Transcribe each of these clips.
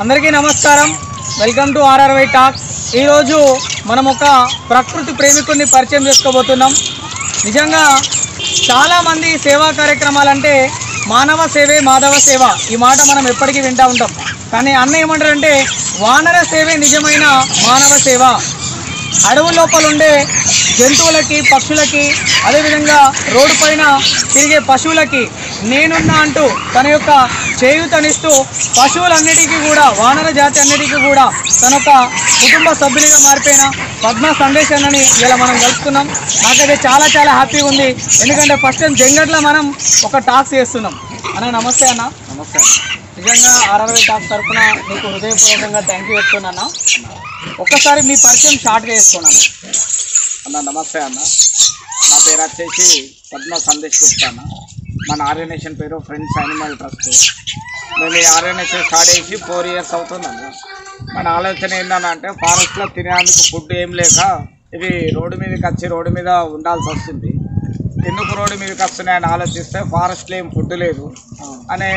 అందరికీ నమస్కారం welcome to ఆర్ఆర్వై talks ఈరోజు మనం ఒక ప్రకృతి ప్రేమికుడిని పరిచయం చేసుకోబోతున్నాం నిజంగా చాలామంది సేవా కార్యక్రమాలంటే మానవ సేవే మాధవ సేవ ఈ మాట మనం ఎప్పటికీ వింటూ ఉంటాం కానీ అన్న ఏమంటారంటే వానర సేవే నిజమైన మానవ సేవ అడవు లోపల ఉండే జంతువులకి పక్షులకి అదేవిధంగా రోడ్డు పైన తిరిగే పశువులకి నేనున్నా అంటూ తన యొక్క చేయూతనిస్తూ పశువులన్నిటికీ కూడా వానర జాతి అన్నిటికీ కూడా తన యొక్క కుటుంబ సభ్యునిగా మారిపోయిన పద్మ సందేశ్ అని ఇలా మనం కలుపుకున్నాం నాకైతే చాలా చాలా హ్యాపీగా ఉంది ఎందుకంటే ఫస్ట్ టైం జంగట్లో మనం ఒక టాక్స్ చేస్తున్నాం అన్న నమస్తే అన్న నమస్తే నిజంగా ఆర్ఆర్వై టాక్స్ తరఫున మీకు హృదయపూర్వకంగా థ్యాంక్ యూ చెప్తున్నాను ఒక్కసారి మీ పరిచయం షార్ట్గా చేసుకున్నాను అన్న నమస్తే అన్న నా పేరు వచ్చేసి పద్మ సందేశ్ గుప్తా అన్న మన ఆర్గనైజేషన్ పేరు ఫ్రెండ్స్ యానిమల్ ట్రస్ట్ మేము ఈ ఆర్గనైజేషన్ స్టార్ట్ చేసి ఫోర్ ఇయర్స్ అవుతుందన్న మన ఆలోచన ఏంటంటే ఫారెస్ట్లో తినేందుకు ఫుడ్ ఏం లేక ఇవి రోడ్డు మీదకి వచ్చి రోడ్డు మీద ఉండాల్సి వస్తుంది ఎందుకు రోడ్డు మీదకి వస్తున్నాయని ఆలోచిస్తే ఫారెస్ట్లో ఏం ఫుడ్ లేదు అనే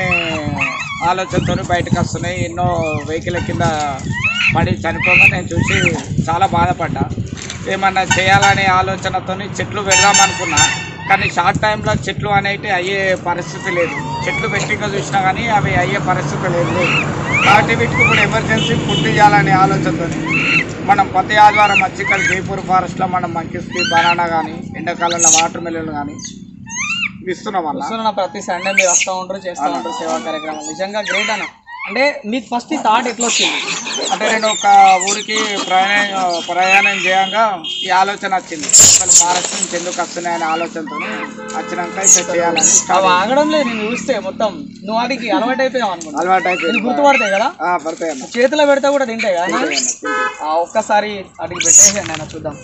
ఆలోచనతో బయటకు వస్తున్నాయి ఎన్నో వెహికల్ కింద పడి చనిపోగా నేను చూసి చాలా బాధపడ్డా ఏమన్నా చేయాలనే ఆలోచనతో చెట్లు పెడదామనుకున్నా కానీ షార్ట్ టైంలో చెట్లు అనేవి అయ్యే పరిస్థితి లేదు చెట్లు పెట్టిగా చూసినా కానీ అవి అయ్యే పరిస్థితి లేదు కాబట్టి వీటికి ఇప్పుడు ఎమర్జెన్సీ ఫుడ్ ఇవ్వాలనే ఆలోచనతో మనం ప్రతి ఆదివారం వచ్చి ఇక్కడ జైపూర్ ఫారెస్ట్లో మనం మంకిస్కి బనానా కానీ ఎండాకాలంలో వాటర్ మెలన్ కానీ ఇస్తున్నాం అలా వస్తున్న ప్రతి సండే మీరు వస్తూ ఉంటారు చేస్తూ ఉంటారు సేవా కార్యక్రమాలు నిజంగా గ్రేట్ అన్న అంటే మీకు ఫస్ట్ ఈ థాట్ ఎట్లా వచ్చింది అంటే నేను ఒక ఊరికి ప్రయాణం ప్రయాణం చేయంగా ఈ ఆలోచన వచ్చింది అసలు మహారాష్ట్ర నుంచి ఎందుకు వస్తున్నాయనే ఆలోచనతో వచ్చినాక ఇట్లా చేయాలని అవి start ఆగడం లేదు నేను చూస్తే మొత్తం నువ్వు వాటికి అలవాటు అయిపోయావు అనుకుంటా అలవాటు ఇది అయిపోయింది గుర్తుపడతాయి కదా ఆ, పడతాయి అన్న చేతిలో పెడితే కూడా తింటాయి కదా అన్న? తింటాయి అన్న, తింటాయి. ఆ, ఒక్కసారి అడిగి పెట్టేసేయండి ఆయన చూద్దాం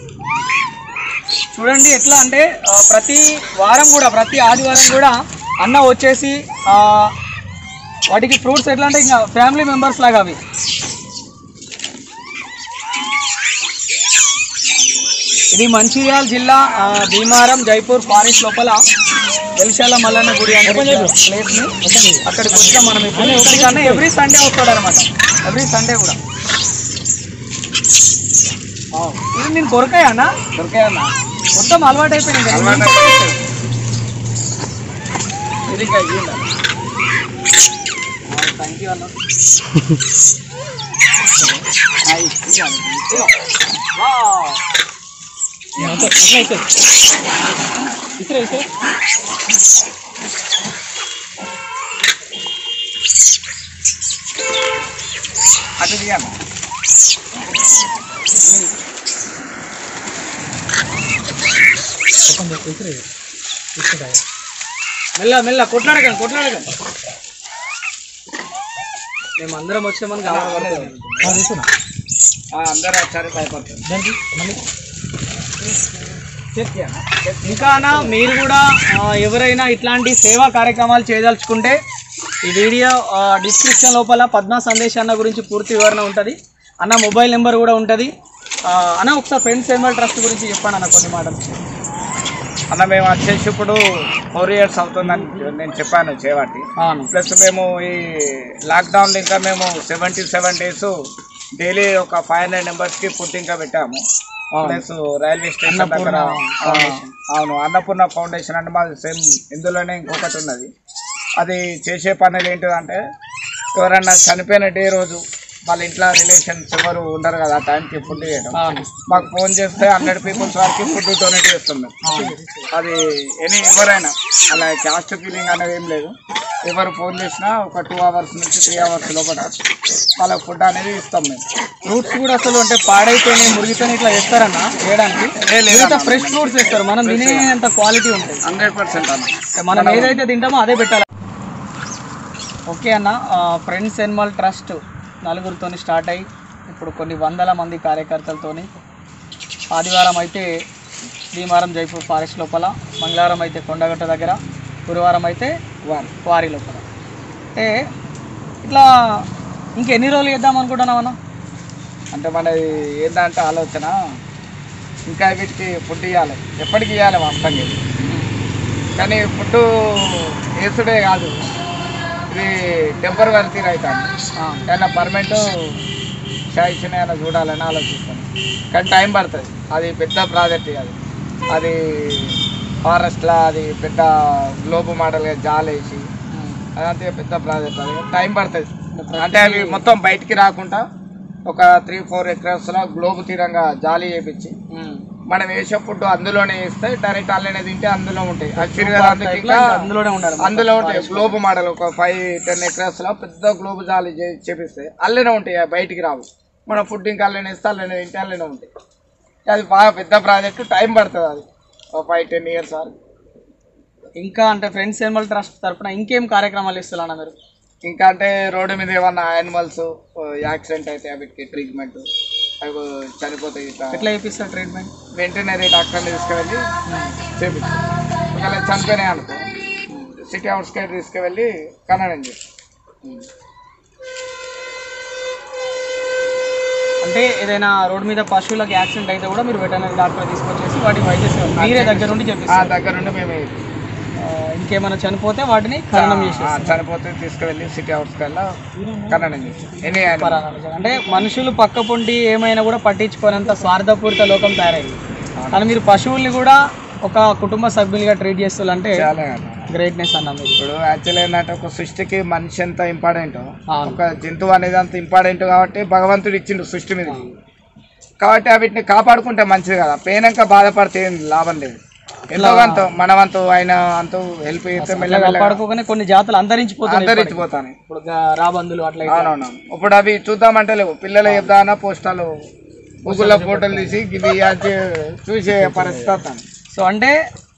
చూడండి ఎట్లా అంటే ఆ, ప్రతి వారం కూడా ప్రతి ఆదివారం కూడా అన్న వచ్చేసి ఆ, వాటికి ఫ్రూట్స్ ఎట్లా అంటే ఇంకా ఫ్యామిలీ మెంబర్స్ లాగా అవి ఇది మంచిర్యాల జిల్లా ఆ, భీమారం జైపూర్ ఫారెస్ట్ లోపల వెలిశాల మల్లన్న గుడి అనే ప్లేస్ ని అక్కడికి వచ్చాం మనం ఇప్పుడు ఇక్కడికన్నా ఎవ్రీ సండే వస్తాడు అనమాట ఎవ్రీ సండే కూడా ఆ, ఇది నేను కొరకాయన్నా దొరికాయన్న మొత్తం అలవాటు అయిపోయింది ఇంకా. అలవాటు అయిపోయింది. ఇది ఇంకా ఇయ్యండి అన్న. థ్యాంక్ యూ అన్న ఆ, ఇది అన్న. ఇదిగో. వావ్. అట్లా అయితే ఇసరే ఇసరే అటు తీయన్న. మెల్ల మెల్ల కొట్లాడకండి కొట్లాడకండి మేము అందరం వచ్చామని కావాలి ఆ, అందరూ వచ్చారు భయపడుతుంది ఇంకా అన్న మీరు కూడా ఆ, ఎవరైనా ఇట్లాంటి సేవా కార్యక్రమాలు చేయదలుచుకుంటే ఈ వీడియో ఆ, డిస్క్రిప్షన్ లోపల పద్మ సందేశ్ అన్న గురించి పూర్తి వివరణ ఉంటుంది అన్న మొబైల్ నెంబర్ కూడా ఉంటుంది ఆ, అన్న ఒకసారి ఫ్రెండ్స్ ఎనిమల్ ట్రస్ట్ గురించి చెప్పండి అన్న కొన్ని మాటలు అన్న మేము వచ్చేసి ఇప్పుడు ఫోర్ ఇయర్స్ అవుతుందని నేను చెప్పాను చేయబట్టి అవును ప్లస్ మేము ఈ లాక్డౌన్లో ఇంకా మేము సెవెంటీ సెవెన్ డేస్ డైలీ ఒక ఫైవ్ హండ్రెడ్ మెంబర్స్కి ఫుడ్ ఇంకా పెట్టాము ప్లస్ రైల్వే స్టేషన్ దగ్గర అన్నపూర్ణ ఆ, ఫౌండేషన్. అవును అన్నపూర్ణ ఫౌండేషన్ అంటే మాది సేమ్ ఇందులోనే ఇంకొకటి ఉన్నది అది చేసే పనులు ఏంటిదంటే ఎవరన్నా చనిపోయిన డే రోజు వాళ్ళ ఇంట్లో రిలేషన్స్ ఎవరు ఉండరు కదా ఆ టైంకి ఫుడ్ చేయడం అవును మాకు ఫోన్ చేస్తే హండ్రెడ్ పీపుల్స్ వరకు ఫుడ్ డొనేట్ చేస్తాం మేము అది ఎనీ ఎవరైనా అలా క్యాస్ట్ ఫీలింగ్ అనేది ఏం లేదు ఎవరు ఫోన్ చేసినా ఒక టూ అవర్స్ నుంచి త్రీ అవర్స్ లోపల వాళ్ళకి ఫుడ్ అనేది ఇస్తాం మేము ఫ్రూట్స్ కూడా అసలు అంటే పాడైతేనే మురిగితేనే ఇట్లా వేస్తారన్న వేయడానికి ఏ లేదన్న. మిగతా ఫ్రెష్ ఫ్రూట్స్ వేస్తారు మనం తినేంత క్వాలిటీ ఉంటుంది హండ్రెడ్ పర్సెంట్ అన్న మనం ఏదైతే తింటామో అదే పెట్టాలి ఓకే అన్న ఫ్రెండ్స్ ఎనిమల్ ట్రస్ట్ నలుగురితో స్టార్ట్ అయ్యి ఇప్పుడు కొన్ని వందల మంది కార్యకర్తలతోని ఆదివారం అయితే భీమారం జైపూర్ ఫారెస్ట్ లోపల మంగళవారం అయితే కొండగట్ట దగ్గర గురువారం అయితే వారి వారి లోపల అంటే ఇట్లా ఇంకెన్ని రోజులు చేద్దాం అనుకుంటున్నాం అన్న అంటే మనది ఏంటంటే ఆలోచన ఇంకా వీటికి ఫుడ్ ఇవ్వాలి ఎప్పటికి ఇవ్వాలి వాస్తవంగా ఇది. కానీ ఫుడ్ వేసుడే కాదు ఇది టెంపరవరీ తీరు అవుతాను ఆ, ఏదైనా పర్మనెంట్ శాంక్షన్ ఏమైనా చూడాలని ఆలోచిస్తాను కానీ టైం పడుతుంది అది పెద్ద ప్రాజెక్ట్ అది అది ఫారెస్ట్లో అది పెద్ద గ్లోబ్ మోడల్గా జాలేసి ఉమ్. అదంతే పెద్ద ప్రాజెక్ట్ అది టైం పడుతుంది అంటే అవి మొత్తం బయటికి రాకుండా ఒక త్రీ ఫోర్ ఎకర్స్లో గ్లోబ్ తీరంగా జాలి చేపించి ఉమ్. మనం వేసే ఫుడ్ అందులోనే వేస్తే డైరెక్ట్ అల్లనే తింటే అందులో ఉంటాయి అది టైప్లో చిరుగలందుకు ఇంకా అందులోనే ఉండాలి అందులో ఉంటాయి గ్లోబ్ మోడల్ ఒక ఫైవ్ టెన్ ఎకర్స్ లో పెద్ద గ్లోబ్ జాలి చే- చేపిస్తే అల్లనే ఉంటాయి అవి బయటికి రావు మన ఫుడ్ ఇంకా అల్లనే ఇస్తే అల్లనే తింటే అల్లనే ఉంటాయి అది బాగా పెద్ద ప్రాజెక్ట్ టైం పడుతుంది అది ఒక ఫైవ్ టెన్ ఇయర్స్ వరకు ఇంకా అంటే ఫ్రెండ్స్ ఎనిమల్ ట్రస్ట్ తరపున ఇంకేం కార్యక్రమాలు ఇస్తున్నా మీరు ఇంకా అంటే రోడ్డు మీద ఏమన్నా యానిమల్స్ యాక్సిడెంట్ అయితే వీటికి ట్రీట్మెంట్ అవి చనిపోతాయి ఇట్లా ఎట్లా చేపిస్తారు ట్రీట్మెంట్ వెంటనరీ డాక్టర్ని తీసుకువెళ్ళి చేపిస్తాం ఒకవేళ చనిపోయినాయి అనుకో సిటీ అవుట్స్కైట్ తీసుకువెళ్ళి కనడం చేస్తాం అంటే ఏదైనా రోడ్ మీద పశువులకు యాక్సిడెంట్ అయితే కూడా మీరు వెటర్నరీ డాక్టర్ తీసుకొచ్చేసి వాటి వైద్య సేవ మీరే దగ్గర నుండి ఆ చెప్పిస్తారు దగ్గర నుండి మేము ఆ, ఇంకేమైనా చనిపోతే వాటిని ఖననం ఆ, చేసేస్తారు చనిపోతే తీసుకువెళ్ళి సిటీ అవుట్స్ కల్లా కన్నడం చేస్తాం ఎనీ animal. పరాణాలు. అంటే మనుషులు పక్క పొంటి ఏమైనా కూడా పట్టించుకోనంత స్వార్థపూరిత లోకం తయారైంది కానీ మీరు పశువుల్ని కూడా ఒక కుటుంబ సభ్యులుగా ట్రీట్ చేస్తారంటే చాలా అన్న. గ్రేట్నెస్ అన్న మీరు ఇప్పుడు యాక్చువల్ ఏంటంటే ఒక సృష్టికి మనిషి ఎంత ఇంపార్టెంట్ అవును. ఒక జంతువు అనేది అంత ఇంపార్టెంట్ కాబట్టి భగవంతుడు ఇచ్చిండు సృష్టి మీద కాబట్టి వీటిని కాపాడుకుంటే మంచిది కదా పోయినాక బాధపడితే ఏం లాభం లేదు ఎంతో అంత మనవంతు ఆయన అంతూ హెల్ప్ చేస్తే మెల్లమెల్లగా పడుకోగానే కొన్ని జాతులు అంతరించిపోతున్నాయి అంతరించిపోతాను ఇప్పుడు గా- రాబందులు అట్లా ఇట్లా. అవునవును ఇప్పుడు అవి చూద్దామంటే లేవు పిల్లలు చెప్దామన్నా పోస్టాలు గూగుల్లో ఫోటోలు తీసి ఇవి అది చూసే పరిస్థితి వస్తాను సో అంటే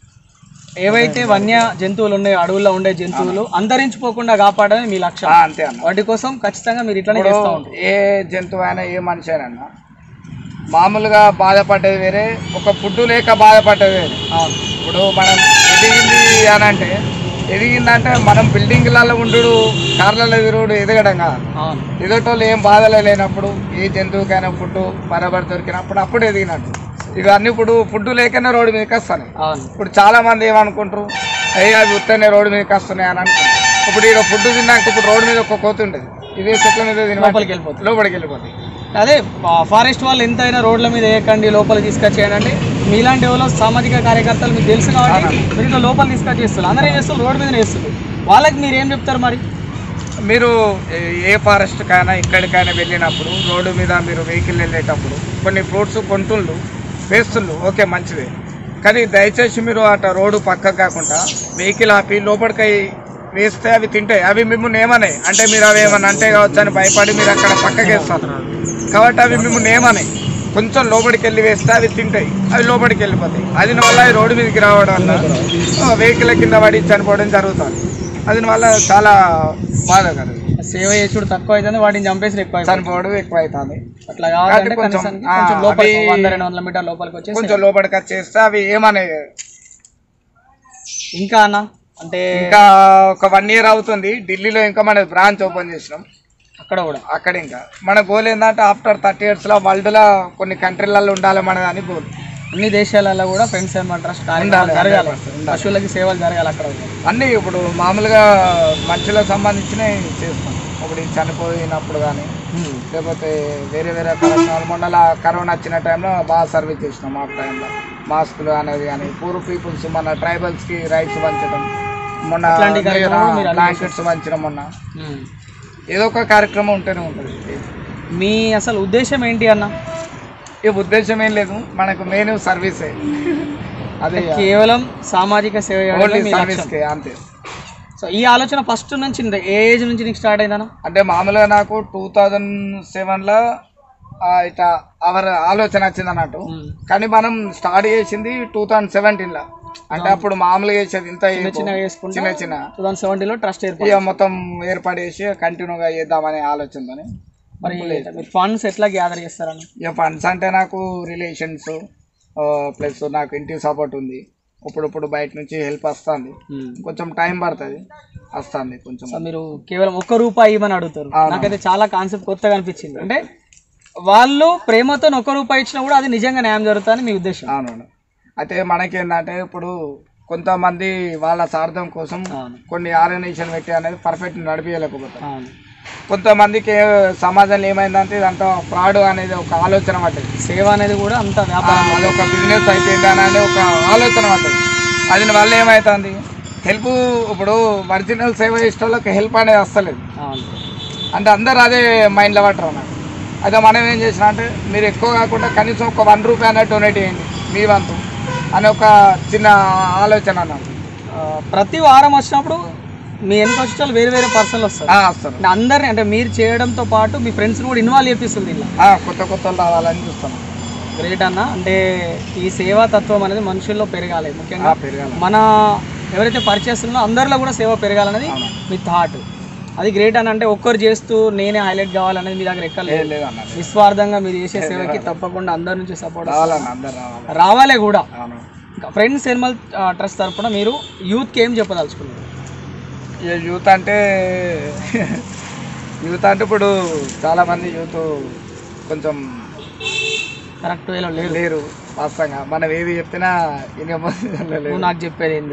ఏవైతే వన్య జంతువులు ఉన్నాయో అడవుల్లో ఉండే జంతువులు అంతరించిపోకుండా కాపాడమే మీ లక్ష్యం అంతే అన్న వాటి కోసం ఖచ్చితంగా మీరు ఇట్లనే ఇప్పుడు చేస్తూ ఉంటారు ఏ జంతువు అయినా ఏ మనిషి అయినా మామూలుగా బాధపడ్డది వేరే ఒక ఫుడ్ లేక బాధపడ్డది వేరే అవును ఇప్పుడు మనం ఎదిగింది అని అంటే ఎదిగిందంటే మనం బిల్డింగ్లలో ఉండు కార్లలో తిరుగుడు ఎదగడం కాదు అవును ఎదటోళ్ళు ఏం బాధలే లేనప్పుడు ఏ జంతువుకైనా ఫుడ్ బరాబర్ దొరికినప్పుడు అప్పుడు ఎదిగినట్టు ఇవన్నీ ఇప్పుడు ఫుడ్ లేకనే రోడ్డు మీదకి వస్తాయి అవును ఇప్పుడు చాలా మంది ఏమనుకుంటారు అయ్యి అవి ఉత్తనే రోడ్డు మీదకి వస్తున్నాయి అని అనుకుంటారు ఇప్పుడు ఇక్కడ ఫుడ్ తిన్నాక ఇప్పుడు రోడ్డు మీద ఒక కోతి ఉంటుంది ఇదే చెట్ల మీద తినమంటే లోపలికి వెళ్ళిపోతుంది లోపలికి వెళ్ళిపోతాయి అదే ఫారెస్ట్ వాళ్ళు ఎంతైనా రోడ్ల మీద వేయకండి లోపలికి తీసుకొచ్చేయండి మీలాంటి ఎవరో సామాజిక కార్యకర్తలు మీకు తెలుసు కాబట్టి మీరు ఇట్లా లోపల తీసుకొచ్చేస్తారు అందరూ ఏం చేస్తారు రోడ్డు మీద వేస్తారు వాళ్ళకి మీరు ఏం చెప్తారు మరి మీరు ఏ- ఏ ఫారెస్ట్కైనా ఎక్కడికైనా వెళ్ళినప్పుడు రోడ్డు మీద మీరు వెహికల్ వెళ్ళేటప్పుడు కొన్ని ఫ్రూట్స్ కొంటుండ్రు వేస్తుండ్రు ఓకే మంచిదే కానీ దయచేసి మీరు అట్లా రోడ్డు పక్కకు కాకుండా వెహికల్ ఆపి లోపలికి వేస్తే అవి తింటాయి అవి మిమ్మల్ని ఏమన్నాయి అంటే మీరు అవి ఏమన్నా అంటే కావచ్చు అని భయపడి మీరు అక్కడ పక్కకి వేస్తారు కాబట్టి అవి మిమ్మల్ని ఏమన్నాయి కొంచెం లోపలికి వెళ్ళి వేస్తే అవి తింటాయి అవి లోపలికి వెళ్ళిపోతాయి అది వల్ల ఈ రోడ్డు మీదకి రావడం వల్ల వెహికల్ కింద పడి చనిపోవడం జరుగుతుంది అది వల్ల చాలా బాధ కదా సేవ చేసుడు తక్కువ అవుతుంది వాటిని చంపేసి ఎక్కువ అయిపోతుంది. చనిపోవడం ఎక్కువ అవుతుంది అట్లా కావాలంటే కొంచెం, కనీసానికి ఆ, కొంచెం లోపలికి అవి- వంద రెండు వందల మీటర్ లోపలికి వచ్చేసి కొంచెం లోపలికి వచ్చేస్తే అవి ఏమనే ఇంకా అన్న అంటే ఇంకా ఒక వన్ ఇయర్ అవుతుంది ఢిల్లీలో ఇంకా మన బ్రాంచ్ ఓపెన్ చేసినాం అక్కడ కూడా అక్కడ ఇంకా మన గోల్ ఏంటంటే ఆఫ్టర్ థర్టీ ఇయర్స్లో వరల్డ్లో కొన్ని కంట్రీలలో ఉండాలి మనది అని గోల్ అన్ని దేశాలలో కూడా ఫ్రెండ్స్ అనమాట ట్రస్ట్ కార్యక్రమాలు జరగాలి పశువులకి సేవలు జరగాలి అక్కడ కూడా. అన్నీ ఇప్పుడు మామూలుగా మనుషులకు సంబంధించినవి చేస్తాం ఇప్పుడు ఈ చనిపోయినప్పుడు కానీ ఉమ్. లేకపోతే వేరే వేరే కార్యక్రమాలు మొన్న లా కరోనా వచ్చిన టైంలో బాగా సర్వీస్ చేసినాం ఆ టైంలో మాస్కులు అనేది కానీ పూర్ పీపుల్స్ మన ట్రైబల్స్కి రైట్స్ పంచడం మొన్న అట్లాంటి కార్యక్రమాలు మీరు అన్ని బ్లాంకెట్స్ పంచడం మొన్న ఉమ్. ఏదో ఒక కార్యక్రమం ఉంటూనే ఉంటుంది మీ అసలు ఉద్దేశం ఏంటి అన్న ఈ ఉద్దేశం ఏం లేదు మనకు మెయిన్ సర్వీసే అదే కేవలం సామాజిక సేవ చేయడమే ఓన్లీ మీ లక్ష్యం. సర్వీస్కే అంతే సో ఈ ఆలోచన ఫస్ట్ నుంచి ఇంత- ఏ ఏజ్ నుంచి నీకు స్టార్ట్ అయిందన్న అంటే మామూలుగా నాకు టూ థౌజండ్ సెవెన్లో ఇట్లా అవర్ ఆలోచన వచ్చింది అన్నట్టు ఉమ్. కానీ మనం స్టార్ట్ చేసింది టూ థౌజండ్ సెవెంటీన్లో అంటే అప్పుడు మామూలుగా చేసేది ఇంత చిన్న చిన్నగా వేసుకుంటే చిన్న చిన్న టూ థౌసండ్ సెవెంటీన్లో ట్రస్ట్ ఏర్పడి ఇక మొత్తం ఏర్పాటు చేసి కంటిన్యూగా చేద్దామనే ఆలోచనతోని మరి మీరు ఫండ్స్ ఎట్లా గ్యాదర్ చేస్తారన్న ఇక ఫండ్స్ అంటే నాకు రిలేషన్స్ ప్లస్ నాకు ఇంటి సపోర్ట్ ఉంది ఇప్పుడిప్పుడు బయట నుంచి హెల్ప్ వస్తుంది కొంచెం టైం పడుతుంది వస్తుంది కొంచెం సో మీరు కేవలం ఒక్క రూపాయి ఇవ్వని అడుగుతారు అవును. నాకైతే చాలా కాన్సెప్ట్ కొత్తగా అనిపించింది అంటే వాళ్ళు ప్రేమతో ఒక్క రూపాయి ఇచ్చినా కూడా అది నిజంగా న్యాయం జరుగుతుందని మీ ఉద్దేశం అవునవును అయితే మనకేంటంటే ఇప్పుడు కొంతమంది వాళ్ళ స్వార్థం కోసం అవును కొన్ని ఆర్గనైజేషన్ పెట్టి అనేది పర్ఫెక్ట్ నడిపించలేకపోతారు అవును కొంతమందికి సమాజంలో ఏమైందంటే ఇదంతా ఫ్రాడ్ అనేది ఒక ఆలోచన పడ్డది సేవ అనేది కూడా అంత ఆ, వ్యాపారం అది ఒక బిజినెస్ అయిపోయింది అని ఒక ఆలోచన పడ్డది అది వల్ల ఏమవుతుంది హెల్ప్ ఇప్పుడు ఒరిజినల్ సేవ చేసే వాళ్ళకి హెల్ప్ అనేది వస్తలేదు అవును అంటే అందరు అదే మైండ్లో పట్టరు అన్నమాట అయితే మనం ఏం చేసినా అంటే మీరు ఎక్కువ కాకుండా కనీసం ఒక వన్ రూపీ అనేది డొనేట్ చేయండి మీ వంతు అని ఒక చిన్న ఆలోచన అన్నమాట ఆ, ప్రతి వారం వచ్చినప్పుడు మీ వెనక వచ్చే వాళ్ళు వేరే వేరే పర్సన్లు వస్తారు ఆ, వస్తారు అంటే అందరిని అంటే మీరు చేయడంతో పాటు మీ ఫ్రెండ్స్ని కూడా ఇన్వాల్వ్ చేపిస్తుంది దీనిలో ఆ, కొత్త కొత్త వాళ్ళు రావాలని చూస్తున్నాం గ్రేట్ అన్న అంటే ఈ సేవా తత్వం అనేది మనుషుల్లో పెరగాలి ముఖ్యంగా ఆ, పెరగాలి మన ఎవరైతే పరిచయస్తున్నారో అందరిలో కూడా సేవ పెరగాలనేది అవును. మీ థాట్ అది గ్రేట్ అని అంటే ఒక్కరు చేస్తూ నేనే హైలైట్ కావాలనేది మీ దగ్గర ఎక్కలేదు లేదు లేదు అన్నారు నిస్వార్థంగా మీరు చేసే సేవకి తప్పకుండా అందరి నుంచి సపోర్ట్ రావాలన్న అందరు రావాలి రావాలే కూడా అవును ఫ్రెండ్స్ ఎనిమల్ ట్రస్ట్ తరపున మీరు యూత్కి ఏం చెప్పదలుచుకున్నారు ఈ యూత్ అంటే యూత్ అంటే ఇప్పుడు చాలా మంది యూత్ కొంచెం కరెక్ట్ వేలో లేదు లేరు వాస్తవంగా మనం ఏది చెప్పినా ఇనే లేదు నువ్వు నాకు చెప్పేది ఏంది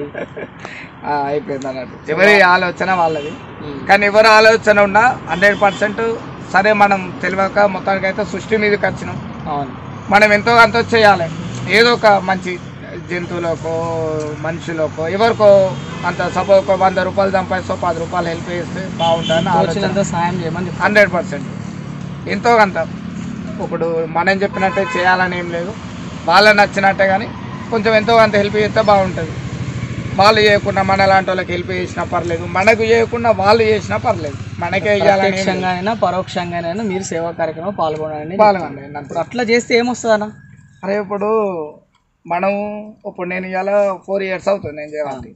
ఆ, అయిపోయింది అన్నట్టు ఎవరి ఆలోచన వాళ్ళది కానీ ఎవరి ఆలోచన ఉన్నా హండ్రెడ్ పర్సెంట్ సరే మనం తెలియక మొత్తానికి అయితే సృష్టి మీదకి వచ్చినాం అవును మనం ఎంతో అంత చేయాలి ఏదో ఒక మంచి జంతువులకో మనుషులకో ఎవరికో అంత సపోజ్ ఒక వంద రూపాయలు సంపాదిస్తూ పది రూపాయలు హెల్ప్ చేస్తే బాగుంటుందని ఆలోచన వచ్చినంత సాయం చేయమని చెప్తాను హండ్రెడ్ పర్సెంట్ ఎంతో కొంత ఇప్పుడు మనం చెప్పినట్టే చేయాలని ఏం లేదు వాళ్ళకి నచ్చినట్టే కానీ కొంచెం ఎంతో కొంత హెల్ప్ చేస్తే బాగుంటుంది వాళ్ళు చేయకుండా మన లాంటి వాళ్ళకి హెల్ప్ చేసినా పర్లేదు మనకు చేయకుండా వాళ్ళు చేసినా పర్లేదు మనకే ఇవ్వాలని ఏం లేదు. ప్రత్యక్షంగానైనా పరోక్షంగానైనా మీరు సేవా కార్యక్రమం పాల్గొనాలని పాల్గొనండి నన్ను ఇప్పుడు అట్లా చేస్తే ఏమొస్తుంది అన్న అరే ఇప్పుడు మనం ఇప్పుడు నేను ఇవాళ ఫోర్ ఇయర్స్ అవుతుంది నేను చేయాలి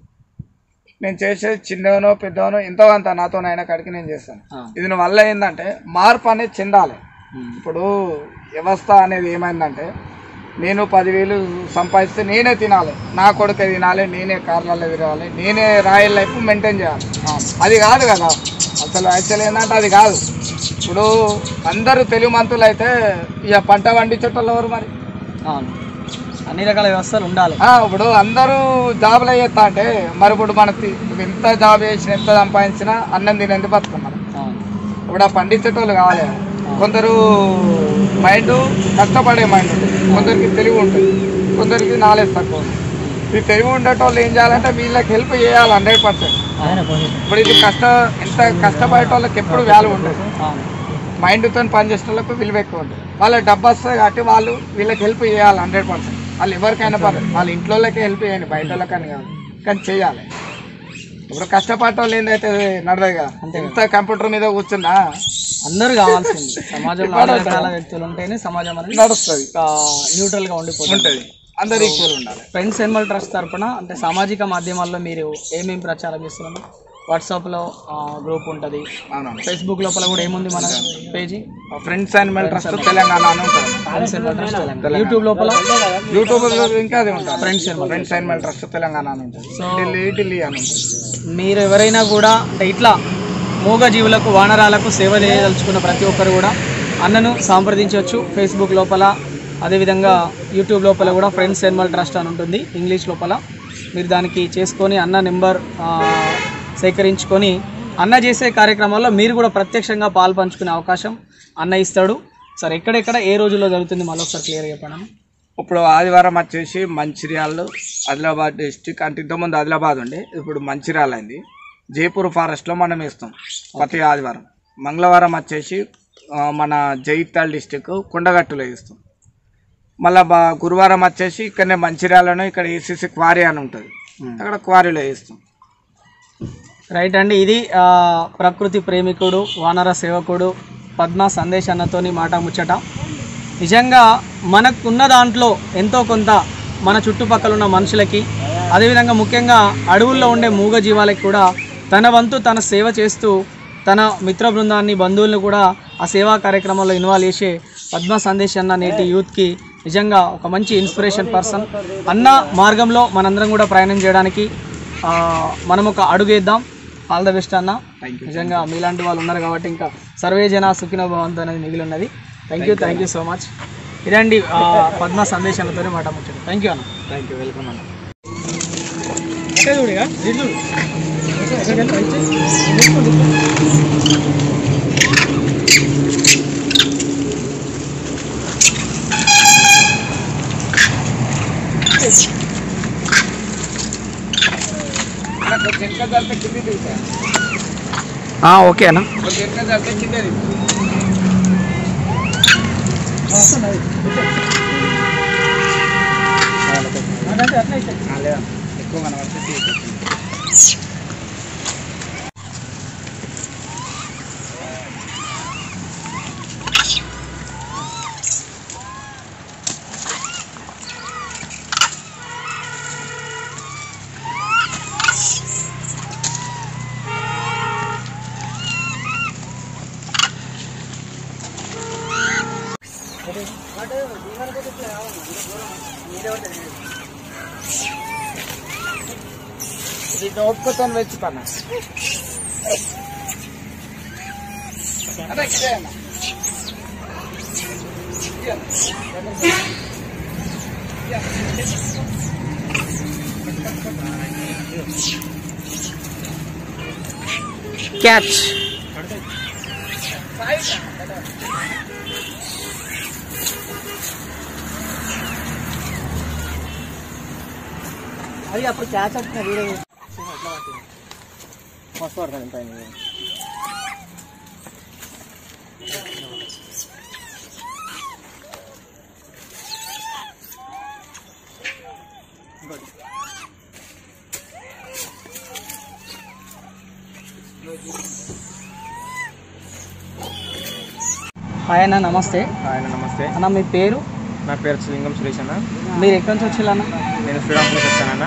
నేను చేసేది చిన్నవనో పెద్దవనో ఎంతో అంత నాతోనైనా కాడికి నేను చేస్తాను దీని వల్ల ఏంటంటే మార్పు అనేది చెందాలి ఇప్పుడు వ్యవస్థ అనేది ఏమైందంటే నేను పదివేలు సంపాదిస్తే నేనే తినాలి నా కొడుకు తినాలి నేనే కార్లలో తిరగాలి నేనే రాయల్ లైఫ్ మెయింటైన్ చేయాలి అది కాదు కదా అసలు యాక్చువల్ ఏంటంటే అది కాదు ఇప్పుడు అందరూ తెలుగు మంతులు అయితే ఇక పంట పండించేటోళ్ళు ఎవరు మరి అవును అన్ని రకాల వ్యవస్థలు ఉండాలి ఆ, ఇప్పుడు అందరూ జాబులు చేస్తా అంటే మరి ఇప్పుడు మనకి ఎంత జాబ్ చేసినా ఎంత సంపాదించినా అన్నం తినేందు బతుకున్నాం మనం అవును ఇప్పుడు ఆ పండించేటోళ్ళు కావాలి కదా. కొందరు మైండ్ కష్టపడే మైండ్ ఉంటుంది కొందరికి తెలివి ఉంటుంది కొందరికి నాలెడ్జ్ తక్కువ ఉంటుంది ఈ తెలివి ఉండేటోళ్ళు ఏం చేయాలంటే వీళ్ళకి హెల్ప్ చేయాలి హండ్రెడ్ పర్సెంట్ ఇప్పుడు ఇది కష్ట ఎంత కష్టపడేటోళ్ళకి ఎప్పుడు వాల్యూ ఉంటుంది అవును మైండ్తో పనిచేసే వాళ్ళకు విలువ ఎక్కువ ఉంటుంది వాళ్ళ డబ్బు వస్తుంది కాబట్టి వాళ్ళు వీళ్ళకి హెల్ప్ చేయాలి హండ్రెడ్ పర్సెంట్ వాళ్ళు ఎవరికైనా పర్లేదు వాళ్ళ ఇంట్లో వాళ్ళకే హెల్ప్ చేయండి బయట వాళ్ళకని కాదు కానీ చేయాలి ఇప్పుడు కష్టపడే వాళ్ళు ఏందైతే నడవదు కదా ఎంత కంప్యూటర్ మీద కూర్చున్నా అందరూ కావాల్సింది సమాజంలో అన్ని రకాల వ్యక్తులు ఉంటేనే సమాజం అనేది నడుస్తుంది న్యూట్రల్ గా ఉండిపోతుంది ఉంటుంది అందరు ఈక్వల్ ఉండాలి ఫ్రెండ్స్ ఎనిమల్ ట్రస్ట్ తరపున అంటే సామాజిక మాధ్యమాల్లో మీరు ఏమేమి ప్రచారం చేస్తున్నారు వాట్సాప్లో గ్రూప్ ఉంటుంది అవునవును ఫేస్బుక్ లోపల కూడా ఏముంది మన page friends animal trust Telangana అని ఉంటుంది friends animal trust Telangana YouTube లోపల యూట్యూబ్ ఇంకా అది ఉంటుంది friends animal friends animal trust Telangana అని ఉంటుంది ఢిల్లీ ఢిల్లీ అని ఉంటుంది మీరు ఎవరైనా కూడా అంటే ఇట్లా మూగ జీవులకు వానరాలకు సేవ చేయదలుచుకున్న ప్రతి ఒక్కరు కూడా అన్నను సంప్రదించవచ్చు ఫేస్బుక్ లోపల అదేవిధంగా యూట్యూబ్ లోపల కూడా ఫ్రెండ్స్ ఎనిమల్ ట్రస్ట్ అని ఉంటుంది ఇంగ్లీష్ లోపల మీరు దానికి చేసుకొని అన్న నెంబర్ సేకరించుకొని అన్న చేసే కార్యక్రమాల్లో మీరు కూడా ప్రత్యక్షంగా పాలు పంచుకునే అవకాశం అన్న ఇస్తాడు సార్ ఎక్కడెక్కడ ఏ రోజుల్లో జరుగుతుంది మళ్ళీ ఒకసారి క్లియర్ చెప్పండి ఇప్పుడు ఆదివారం వచ్చేసి మంచిర్యాల ఆదిలాబాద్ డిస్టిక్ అంటే ఇంతకుముందు ఆదిలాబాద్ ఉండే ఇప్పుడు మంచిర్యాల అయింది జైపూర్ ఫారెస్ట్లో మనం వేస్తాం ప్రతి ఆదివారం మంగళవారం వచ్చేసి ఆ, మన జైతాల్ డిస్టిక్ కొండగట్టులో వేస్తాం మళ్ళీ బా గురువారం వచ్చేసి ఇక్కడనే మంచిర్యాలలో ఇక్కడ ఏసీసీ క్వారీ అని ఉంటుంది అక్కడ క్వారీలో వేస్తాం రైట్ అండి ఇది ఆ, ప్రకృతి ప్రేమికుడు వానర సేవకుడు పద్మ సందేశ్ అన్నతోని మాట ముచ్చట నిజంగా మనకున్న దాంట్లో ఎంతో కొంత మన చుట్టుపక్కల ఉన్న మనుషులకి అదేవిధంగా ముఖ్యంగా అడవుల్లో ఉండే మూగ జీవాలకి కూడా తన వంతు తన సేవ చేస్తూ తన మిత్ర బృందాన్ని బంధువులను కూడా ఆ సేవా కార్యక్రమంలో ఇన్వాల్వ్ చేసే పద్మ సందేశ్ అన్న నేటి యూత్కి నిజంగా ఒక మంచి ఇన్స్పిరేషన్ పర్సన్ అన్న మార్గంలో మనందరం కూడా ప్రయాణం చేయడానికి ఆ, మనం ఒక అడుగేద్దాం ఆల్ ద బెస్ట్ అన్న నిజంగా మీలాంటి వాళ్ళు ఉన్నారు కాబట్టి ఇంకా సర్వే జన సుఖినో భవంతు అనేది మిగిలి ఉన్నది thank you thank you so much ఇదండి ఆ, పద్మ సందేశాలతోనే మాట ముచ్చట థ్యాంక్ యూ అన్న థ్యాంక్ యూ వెల్కమ్ అన్న ఇటే చూడు ఇక ఇటు చూడు ఎక్కడికి వెళ్ళు, రైట్ చేయి. తీసుకోండి, తీసుకోండి. కొంచెం వెనక జరిపే కింద దిగుతా ఆ, ఓకే అన్న కొంచెం వెనక జరిపే కింద దిగుతా నాకంటే అట్లా అయితే లేదా ఎక్కువ కనబడితే తీసేస్తాను. ఇది ఒప్పుతో వెచ్చుకున్నా అదే ఇదే అన్న. క్యాచ్ అది అప్పుడు క్యాచ్ వచ్చిన వీడియో మస్తు పడుతుంది పైన హాయ్ అన్న నమస్తే ఆయన నమస్తే అన్న మీ పేరు నా పేరు లింగం సురేష్ అన్న మీరు ఎక్కడి నుంచి వచ్చిల్లన్న నేను శ్రీరామ్పూర్కి వచ్చానన్న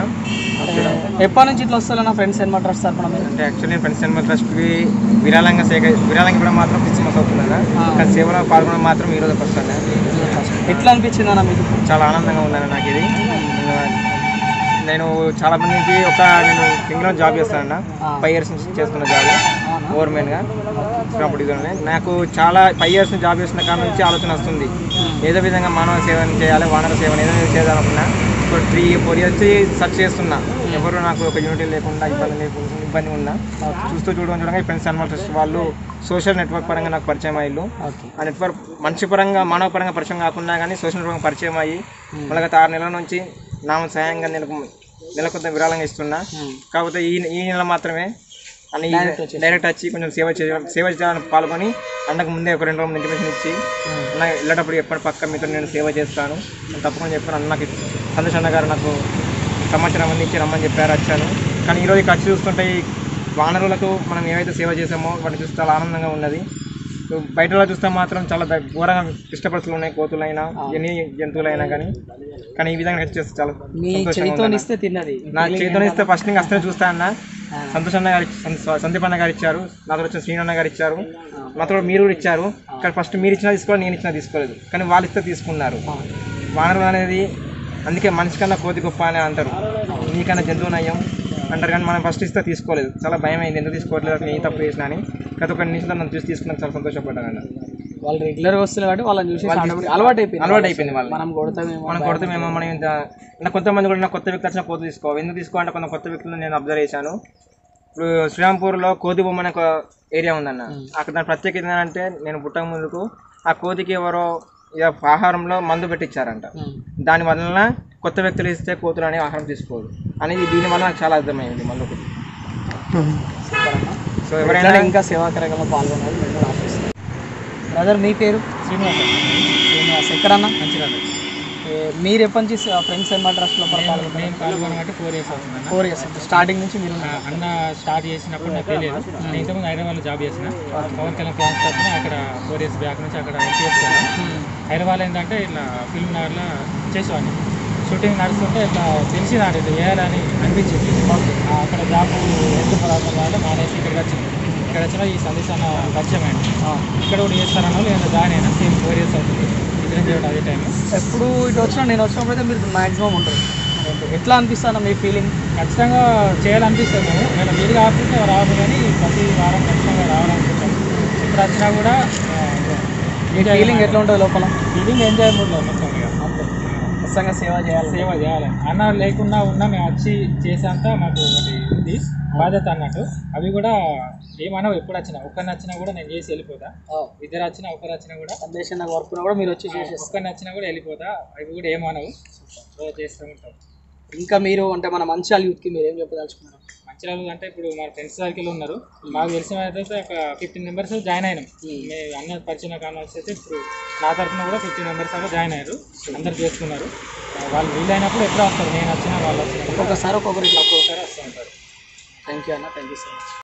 ఎప్పటి నుంచి ఇట్లా వస్తారన్న ఫ్రెండ్స్ ఎన్ మోటార్స్ తరపున మీరు అంటే యాక్చువల్లీ నేను ఫ్రెండ్స్ సినిమా ట్రస్ట్కి విరాళంగా సేక విరాళంగా ఇవ్వడం మాత్రం పిచ్చి మొత్తం అవుతుందన్న ఆ. కానీ సేవలో పాల్గొనడం మాత్రం ఈ రోజు వస్తాను ఎట్లా అనిపించింది అన్న మీకు చాలా ఆనందంగా ఉందన్న నాకు ఇది నేను- నేను చాలా మంది నుంచి ఒక నేను కింగ్లో జాబ్ చేస్తానన్న ఆ. ఫైవ్ ఇయర్స్ నుంచి చేస్తున్న జాబ్ అవునా? ఓవర్మెన్గా శ్రీరాంపూర్ డివిజన్లో నాకు చాలా ఫైవ్ ఇయర్స్ నుంచి జాబ్ చేసిన కాడ నుంచి ఆలోచన వస్తుంది ఏదో విధంగా మానవ సేవను చేయాలి వానర సేవను ఏదో విధంగా చేయాలనుకున్నా ఇప్పుడు త్రీ ఫోర్ ఇయర్స్ సెర్చ్ చేస్తున్నా ఎవరు నాకు ఒక యూనిటీ లేకుండా ఇబ్బంది లేకుండా ఇబ్బంది ఉన్నా చూస్తూ చూడడం చూడగా ఈ ఫ్రెండ్స్ అనిమల్ ట్రస్ట్ వాళ్ళు సోషల్ నెట్వర్క్ పరంగా నాకు పరిచయం అయ్యారు ఓకే ఆ నెట్వర్క్ మనిషి పరంగా మానవ పరంగా పరిచయం కాకుండా కానీ సోషల్ నెట్వర్క్ పరిచయం అయ్యి మళ్ళీ గత ఆరు నెలల నుంచి నా సాయంగా నెలకు నెలకొంత విరాళంగా ఇస్తున్నా కాకపోతే ఈ ఈ నెల మాత్రమే అని Direct వచ్చేసి. డైరెక్ట్ వచ్చి కొంచెం సేవ చేయడం సేవ చేయాలని పాల్గొని అన్నకు ముందే ఒక రెండు రోజులు ఇంటిమేషన్ ఇచ్చి అన్న వెళ్ళేటప్పుడు ఎప్పటి పక్క మీతో నేను సేవ చేస్తాను అని తప్పకుండా చెప్పాను అన్న నాకు సంతోష్ అన్న గారు నాకు సమాచారం అందించి రమ్మని చెప్పారు వచ్చాను కానీ ఈరోజు ఇక్కడ వచ్చి చూస్తుంటే ఈ వానరులకు మనం ఏవైతే సేవ చేసామో వాటిని చూస్తే చాలా ఆనందంగా ఉన్నది బయటలో చూస్తే మాత్రం చాలా ద- ఘోరంగా ఇష్టపడుతులు ఉన్నాయి కోతులైనా ఎన్ని జంతువులైనా కానీ కానీ ఈ విధంగా చేస్తే చాలా మీ సంతోషంగా చేతితో ఉందన్న. ఇస్తే తిన్నది నా చేతితో ఇస్తే ఫస్ట్ ఇంకా అస్తనే చూస్తా అన్న ఆ. సంతోష్ అన్న గారు సం- సందీప్ అన్న గారు ఇచ్చారు నాతో వచ్చిన శ్రీనన్న గారు ఇచ్చారు నాతో కూడా మీరు కూడా ఇచ్చారు కానీ ఫస్ట్ మీరు ఇచ్చినా తీసుకోవాలి నేను ఇచ్చినా తీసుకోలేదు కానీ వాళ్ళు ఇస్తే తీసుకున్నారు వానరులు అనేది అందుకే మనిషి కన్నా కోతి గొప్ప అని అంటారు నీకన్నా జంతువు నయ్యం అంటారు కానీ మనం ఫస్ట్ ఇస్తే తీసుకోలేదు చాలా భయం అయింది ఎందుకు తీసుకోవట్లేదు అసలు నేను తప్పు చేసినా అని గత ఒక నిమిషం నన్ను చూసి తీసుకున్నాను చాలా సంతోషపడ్డాను అన్న వాళ్ళు రెగ్యులర్ వస్తున్నారు కాబట్టి వాళ్ళని చూసి అలవాటు అయిపోయింది అలవాటు అయిపోయింది వాళ్ళు మనం కొడతామేమో మనం కొడితే మేము మనం ఇంత నా కొంతమంది కూడా నా కొత్త వ్యక్తి వచ్చిన కోతి తీసుకో ఎందుకు తీసుకో అంటే కొంత కొత్త వ్యక్తులను నేను అబ్జర్వ్ చేశాను ఇప్పుడు శ్రీరాంపూర్లో కోతి బొమ్మ అనే ఒక ఏరియా ఉందన్న అక్కడ దాని ప్రత్యేకత ఏంటంటే నేను పుట్టక ముందుకు ఆ కోతికి ఎవరో ఇక ఆహారంలో మందు పెట్టించారంట దాని వలన కొత్త వ్యక్తులు ఇస్తే కోతులు అనే ఆహారం తీసుకోదు అనేది దీని వల్ల నాకు చాలా అర్థమైంది మళ్ళీ ఒకటి సో ఎవరైనా ఎవరైనా ఇంకా సేవా కార్యక్రమంలో పాల్గొనాలి బ్రదర్ మీ పేరు శ్రీనివాస శ్రీనివాస్ ఎక్కడన్నా మంచిర్యాల ఏ, మీరు ఎప్పటి నుంచి ఫ్రెండ్స్ ఎన్ ట్రస్ట్లో పాల్గొన్నారు నేను పాల్గొనబట్టి ఫోర్ ఇయర్స్ అవుతుందన్న ఫోర్ ఇయర్స్ స్టార్టింగ్ నుంచి మీరు ఆ, అన్న స్టార్ట్ చేసినప్పుడు నాకు తెలియదు నేను ఇంతకుముందు హైదరాబాద్లో జాబ్ చేసిన పవన్ కళ్యాణ్ ఫ్యాన్స్ తరఫున అక్కడ ఫోర్ ఇయర్స్ బ్యాక్ నుంచి అక్కడ ఎల్టీఎస్ హైదరాబాద్ ఏంటంటే ఇట్లా ఫిల్మ్ నగర్లో చేసేవాడిని షూటింగ్ నడుస్తుంటే ఇట్లా తెలిసి నాకు ఇది వేయాలని అనిపించింది ఆ, అక్కడ జాబ్ ఎందుకు పదార్థం వల్ల మానేసి ఇక్కడికి వచ్చింది ఇక్కడ వచ్చిన ఈ సందేశ్ అన్న పరిచయం అయింది ఇక్కడ కూడా చేస్తారన్న లేదా జాయిన్ అయినా సేమ్ ఫోర్ ఇయర్స్ అవుతుంది ఇద్దరం చేయడం అదే టైం ఎప్పుడు ఇటు వచ్చినా నేను వచ్చినప్పుడు అయితే మీరు మాక్సిమం ఉంటారు మరి ఎట్లా అనిపిస్తాను మీ ఫీలింగ్ ఖచ్చితంగా చేయాలనిపిస్తుంది మేము నేను మీరు కాకపోతే రావాలి కానీ ప్రతి వారం ఖచ్చితంగా రావాలనుకుంటాం ఎప్పుడు వచ్చినా కూడా మీ ఫీలింగ్ ఎట్లా ఉంటుంది లోపల ఫీలింగ్ ఎంజాయ్ మూడ్లో మొత్తం ఇక అంతే ఖచ్చితంగా సేవ చేయాలి సేవ చేయాలి అన్న లేకున్నా ఉన్నా మేము వచ్చి చేసేంత మాకు ఒకటి ఉంది బాధ్యత అన్నట్టు అవి కూడా ఏమనవు ఎప్పుడు వచ్చినా ఒక్కరిని వచ్చినా కూడా నేను చేసి వెళ్ళిపోతా ఇద్దరు వచ్చినా ఒకరు వచ్చినా కూడా సందేశం నాకు వర్క్ కూడా మీరు వచ్చి చేసేస్తారు ఒక్కరిని వచ్చినా కూడా వెళ్ళిపోతా అవి కూడా ఏమనవు సో చేస్తూ ఉంటాం ఇంకా మీరు అంటే మన మంచాల యూత్కి మీరు ఏం చెప్పదలుచుకున్నారు మంచిర్యాల అంటే ఇప్పుడు మా ఫ్రెండ్స్ సర్కిల్ ఉన్నారు మాకు తెలిసిన అయితే ఒక ఫిఫ్టీన్ మెంబర్స్ జాయిన్ అయినాం మేము అన్న పరిచయం కావాల్సి అయితే ఇప్పుడు నా తరఫున కూడా ఫిఫ్టీన్ మెంబర్స్ దాకా జాయిన్ అయ్యారు అందరు చేసుకున్నారు వాళ్ళు వీలైనప్పుడు ఎప్పుడు వస్తారు నేను వచ్చినా వాళ్ళు వచ్చినా కూడా ఒక్కొక్కసారి ఒక్కొక్కరు ఇట్లా ఒక్కొక్కసారి వస్తూ ఉంటారు థ్యాంక్ యూ అన్న థ్యాంక్ యూ సో మచ్